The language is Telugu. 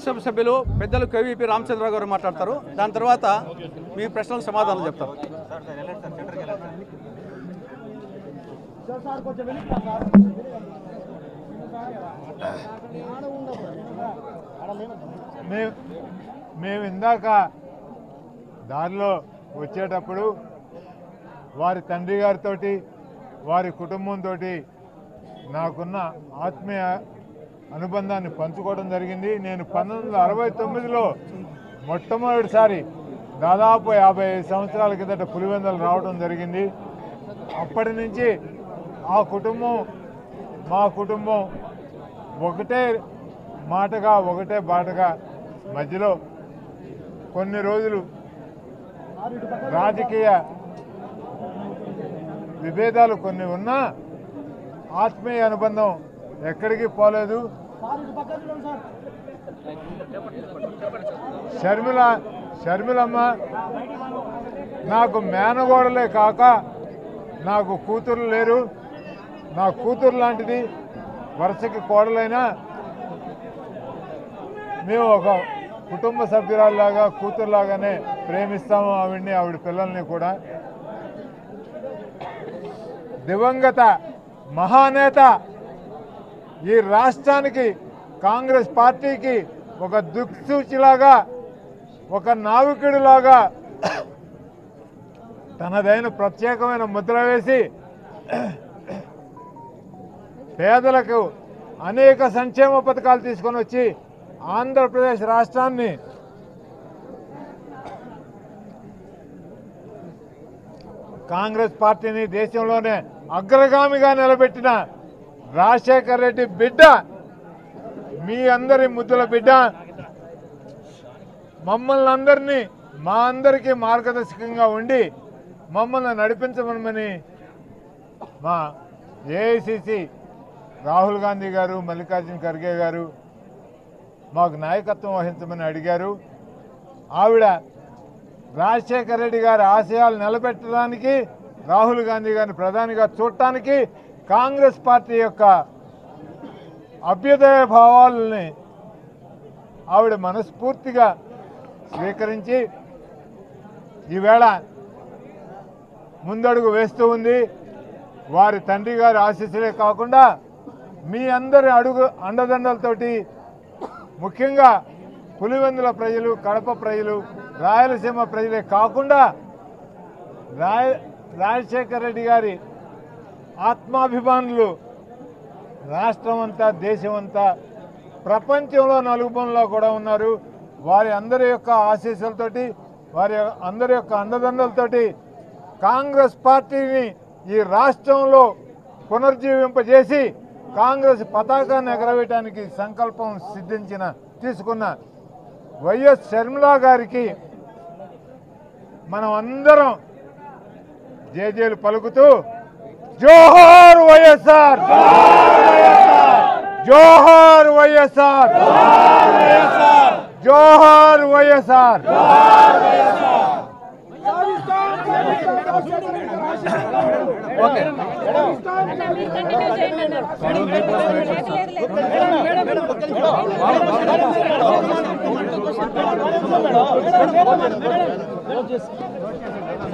శాసనసభ సభ్యులు పెద్దలు కేవీపీ రామచంద్రరావు గారు మాట్లాడతారు దాని తర్వాత మీ ప్రశ్నలకు సమాధానం చెప్తారు మేము మేము ఇందాక దారిలో వచ్చేటప్పుడు వారి తండ్రి గారితో వారి కుటుంబంతో నాకున్న ఆత్మీయ అనుబంధాన్ని పంచుకోవడం జరిగింది నేను పంతొమ్మిది వందల అరవై తొమ్మిదిలో మొట్టమొదటిసారి దాదాపు యాభై ఐదు సంవత్సరాల కిందట పులివెందలు రావడం జరిగింది అప్పటి నుంచి ఆ కుటుంబం మా కుటుంబం ఒకటే మాటగా ఒకటే బాటగా మధ్యలో కొన్ని రోజులు రాజకీయ విభేదాలు కొన్ని ఉన్నా ఆత్మీయ అనుబంధం ఎక్కడికి పోలేదు షర్మిల షర్మిలమ్మ నాకు మేనగోడలే కాక నాకు కూతురు లేరు నా కూతురు లాంటిది వరుసకి కోడలైనా మేము ఒక కుటుంబ సభ్యురాల్లాగా కూతురులాగానే ప్రేమిస్తాము ఆవిడ్ని ఆవిడ పిల్లల్ని కూడా దివంగత మహానేత ఈ రాష్ట్రానికి కాంగ్రెస్ పార్టీకి ఒక దిక్సూచిలాగా ఒక నావికుడిలాగా తనదైన ప్రత్యేకమైన ముద్ర వేసి పేదలకు అనేక సంక్షేమ పథకాలు తీసుకొని వచ్చి ఆంధ్రప్రదేశ్ రాష్ట్రాన్ని కాంగ్రెస్ పార్టీని దేశంలోనే అగ్రగామిగా నిలబెట్టిన రాజశేఖర్ రెడ్డి బిడ్డ మీ అందరి ముద్దుల బిడ్డ మమ్మల్ని అందరినీ మా అందరికీ మార్గదర్శకంగా ఉండి మమ్మల్ని నడిపించమని మా ఏఐసిసి రాహుల్ గాంధీ గారు మల్లికార్జున ఖర్గే గారు మాకు నాయకత్వం వహించమని అడిగారు ఆవిడ రాజశేఖర రెడ్డి గారి ఆశయాలు నిలబెట్టడానికి రాహుల్ గాంధీ గారిని ప్రధానిగా చూడటానికి కాంగ్రెస్ పార్టీ యొక్క అభ్యుదయ భావాలని ఆవిడ మనస్ఫూర్తిగా స్వీకరించి ఈవేళ ముందడుగు వేస్తూ ఉంది వారి తండ్రి గారి ఆశీస్సులే కాకుండా మీ అందరి అడుగు అండదండలతోటి ముఖ్యంగా పులివెందుల ప్రజలు కడప ప్రజలు రాయలసీమ ప్రజలే కాకుండా రాయ రాజశేఖర రెడ్డి గారి ఆత్మాభిమానులు రాష్ట్రం అంతా దేశం అంతా ప్రపంచంలో నలుగుబంలో కూడా ఉన్నారు వారి అందరి యొక్క ఆశీస్సులతోటి వారి అందరి యొక్క అండదండలతోటి కాంగ్రెస్ పార్టీని ఈ రాష్ట్రంలో పునర్జీవింపజేసి కాంగ్రెస్ పతాకాన్ని ఎగరవేయడానికి సంకల్పం సిద్ధించిన తీసుకున్న వైఎస్ షర్మిలా గారికి మనం అందరం జేజేలు పలుకుతూ జోహార్ వైఎస్ఆర్ జోహార్ వైఎస్ఆర్ జోహార్ వైఎస్ఆర్ ఓకే అన్న మీరు కంటిన్యూ చేయండి అన్న లేదు లేదు లేదు